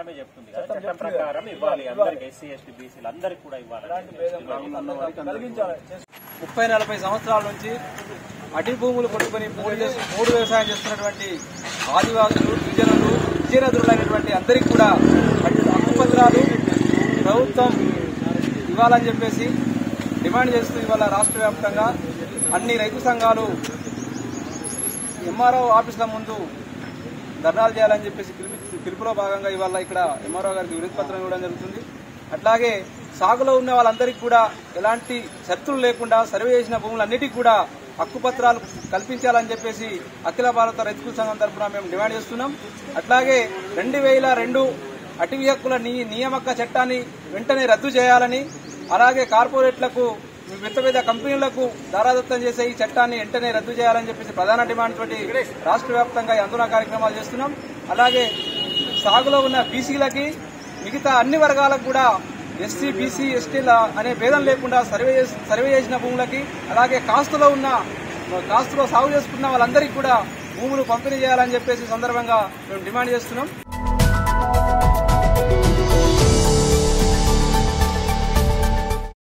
ప్రకారమే చెప్తుంది కదా చట్టం ప్రకారం ఇవ్వాలి అందరికి ఎస్సీ ఎస్టీ బీసీలు అందరికి కూడా ఇవ్వాలి కలిగించాలి ముప్పై నలభై సంవత్సరాల నుంచి అటు భూములు కొట్టుకుని మూడు చేసి మూడు వ్యవసాయం చేస్తున్నటువంటి ఆదివాసులు గిరిజనులు విజయనదులైనటువంటి అందరికీ కూడా హక్కుపత్రాలు ప్రభుత్వం ఇవ్వాలని చెప్పేసి డిమాండ్ చేస్తూ ఇవాళ రాష్ట్ర వ్యాప్తంగా అన్ని రైతు సంఘాలు ఎంఆర్ఓ ఆఫీసుల ముందు ధర్నాలు చేయాలని చెప్పేసి పిలుపు పిలుపులో భాగంగా ఇవాళ ఇక్కడ ఎంఆర్ఓ గారికి వినతి పత్రం ఇవ్వడం జరుగుతుంది అట్లాగే సాగులో ఉన్న వాళ్ళందరికీ కూడా ఎలాంటి షరతులు లేకుండా సర్వే చేసిన భూములన్నిటికీ కూడా హక్కుపత్రాలు కల్పించాలని చెప్పేసి అఖిల భారత రైతు సంఘం తరఫున మేము డిమాండ్ చేస్తున్నాం అట్లాగే రెండు వేల రెండు అటవీ హక్కుల నీ- నియామక చట్టాన్ని వెంటనే రద్దు చేయాలని అలాగే కార్పొరేట్లకు పెద్ద పెద్ద కంపెనీలకు దారాదత్తం చేసే ఈ చట్టాన్ని వెంటనే రద్దు చేయాలని చెప్పేసి ప్రధాన డిమాండ్ తోటి రాష్ట్ర వ్యాప్తంగా ఈ ఆందోళన కార్యక్రమాలు చేస్తున్నాం అలాగే సాగులో ఉన్న బీసీలకి మిగతా అన్ని వర్గాలకు కూడా ఎస్సీ బీసీ ఎస్టీల అనే భేదం లేకుండా సర్వే చేసి- సర్వే చేసిన భూములకి అలాగే కాస్తులో ఉన్న కాస్తులో సాగు చేసుకున్న వాళ్ళందరికీ కూడా భూములు పంపిణీ చేయాలని చెప్పేసి ఈ సందర్భంగా మేము డిమాండ్ చేస్తున్నాం